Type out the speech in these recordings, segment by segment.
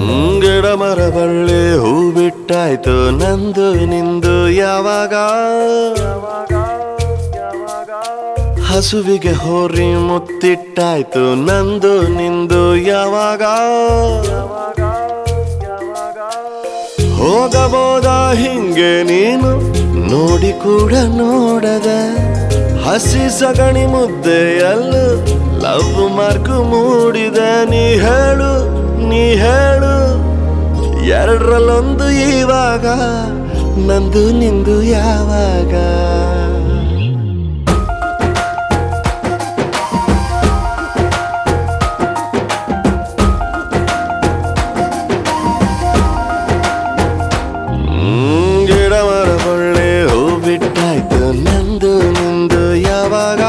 ಹ್ಮ್, ಗಿಡ ಮರ ಬಳ್ಳಿ ಹೂ ಬಿಟ್ಟಾಯ್ತು ನಂದು ನಿಂದು ಯಾವಾಗ ಹಸುವಿಗೆ ಹೋರಿ ಮುತ್ತಿಟ್ಟಾಯ್ತು ನಂದು ನಿಂದು ಯಾವಾಗ ಹೋಗಬೋದ ಹಿಂಗೆ ನೀನು ನೋಡಿ ಕೂಡ ನೋಡದೆ ಹಸಿ ಸಗಣಿ ಮುದ್ದೆಯಲ್ಲೂ ಲವ್ ಮಾರ್ಕ್ ಮೂಡಿದೆ ನೀ ಹೇಳು ನೀ ಹೇಳು ಎರಡರಲ್ಲೊಂದು ಇವಾಗ ನಂದು ನಿಂದು ಯಾವಾಗ ಹ್ಮ್, ಗಿಡ ಮರ ಬಳ್ಳಿ ಹೂ ಬಿಟ್ಟಾಯ್ತು ನಂದು ನಿಂದು ಯಾವಾಗ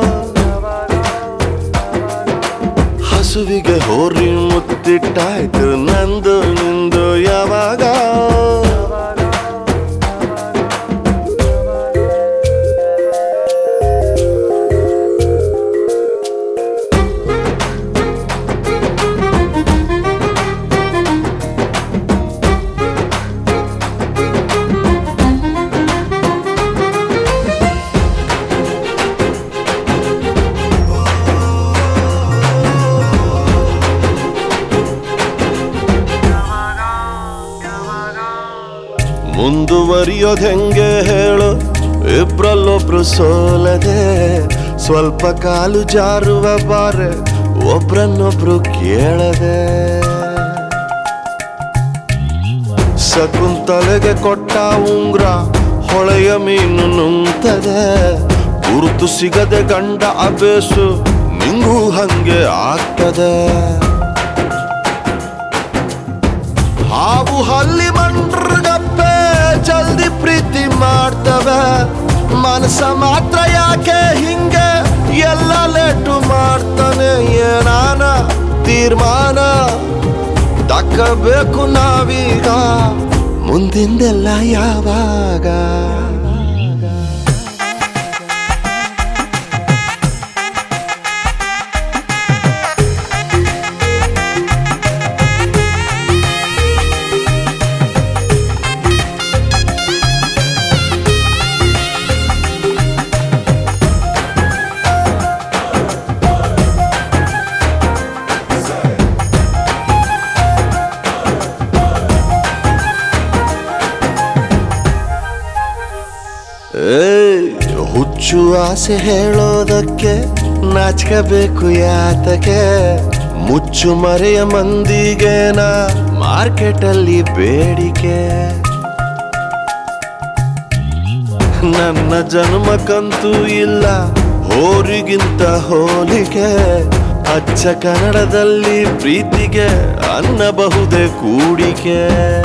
ಹಸುವಿಗೆ ಹೋರಿ ಮುತ್ತಿಟ್ಟಾಯ್ತು ನಂದು ನಿಂದು ಯಾವಾಗ ಮುಂದುವರಿಯೋದ್ ಹೆಂಗೆ ಹೇಳು ಇಬ್ರಲ್ಲೊಬ್ರು ಸೋಲದೆ ಸ್ವಲ್ಪ ಕಾಲು ಜಾರುವ ಬಾರೆ ಒಬ್ರನ್ನೊಬ್ರು ಕೇಳದೆ ಶಕುಂತಲೆಗೆ ಕೊಟ್ಟ ಉಂಗ್ರ ಹೊಳೆಯ ಮೀನು ನುಂಗ್ತದೆ ಗುರುತು ಸಿಗದೆ ಗಂಡ ಅಬೇಸು ನಿಂಗೂ ಹಂಗೆ ಆಗ್ತದೆ ಹಾವು ಹಲ್ಲಿ ಮಂಡ್ರಗಪ್ಪೆ ಜಲ್ದಿ ಪ್ರೀತಿ ಮಾಡ್ತವೆ ಮನಸ್ಸ ಮಾತ್ರ ಯಾಕೆ ಹಿಂಗೆ ಎಲ್ಲ ಲೇಟು ಮಾಡ್ತಾನೆ ಏನಾನ ತೀರ್ಮಾನ ತಕ್ಕಬೇಕು ನಾವೀಗ ಮುಂದಿಂದೆಲ್ಲ ಯಾವಾಗ ಏಯ್, ಹುಚ್ಚು ಆಸೆ ಹೇಳೋದಕ್ಕೆ ನಾಚ್ಕಬೇಕು ಯಾತಕ್ಕೆ ಮುಚ್ಚು ಮರೆಯ ಮಂದಿಗೆನ ಮಾರ್ಕೆಟಲ್ಲಿ ಬೇಡಿಕೆ ನನ್ನ ಜನ್ಮಕ್ಕಂತೂ ಇಲ್ಲ ಹೋರಿಗಿಂತ ಹೋಲಿಕೆ ಅಚ್ಚ ಕನ್ನಡದಲ್ಲಿ ಪ್ರೀತಿಗೆ ಅನ್ನಬಹುದೇ ಕೂಡಿಕೆ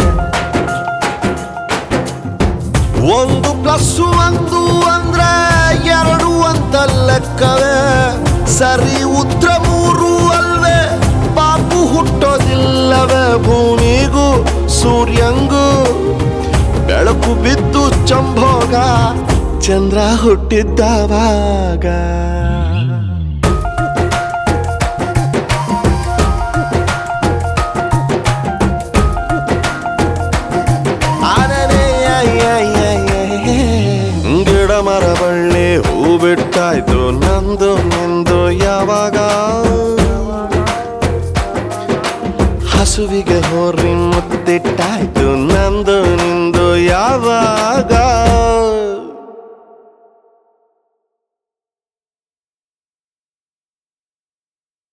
ಒಂದು ಪ್ಲಸ್ ಒಂದು ಅಂದ್ರೆ ಎರಡು ಅಂತ ಲೆಕ್ಕವೇ ಸರಿ ಉತ್ತರ ಮೂರು ಅಲ್ವೇ ಪಾಪು ಹುಟ್ಟೋದಿಲ್ಲವೇ ಭೂಮಿಗೂ ಸೂರ್ಯಂಗೂ ಬೆಳಕು ಬಿದ್ದು ಚಂಭೋಗ ಚಂದ್ರ ಹುಟ್ಟಿದ್ದವಾಗ ಗಿಡ ಮರ ಬಳ್ಳಿ ಹೂ ಬಿಟ್ಟಾಯ್ತು ನಂದು ನಿಂದು ಯಾವಾಗ ಹಸುವಿಗೆ ಹೋರಿ ಮುತ್ತಿಟ್ಟಾಯ್ತು ನಂದು ನಿಂದು ಯಾವಾಗ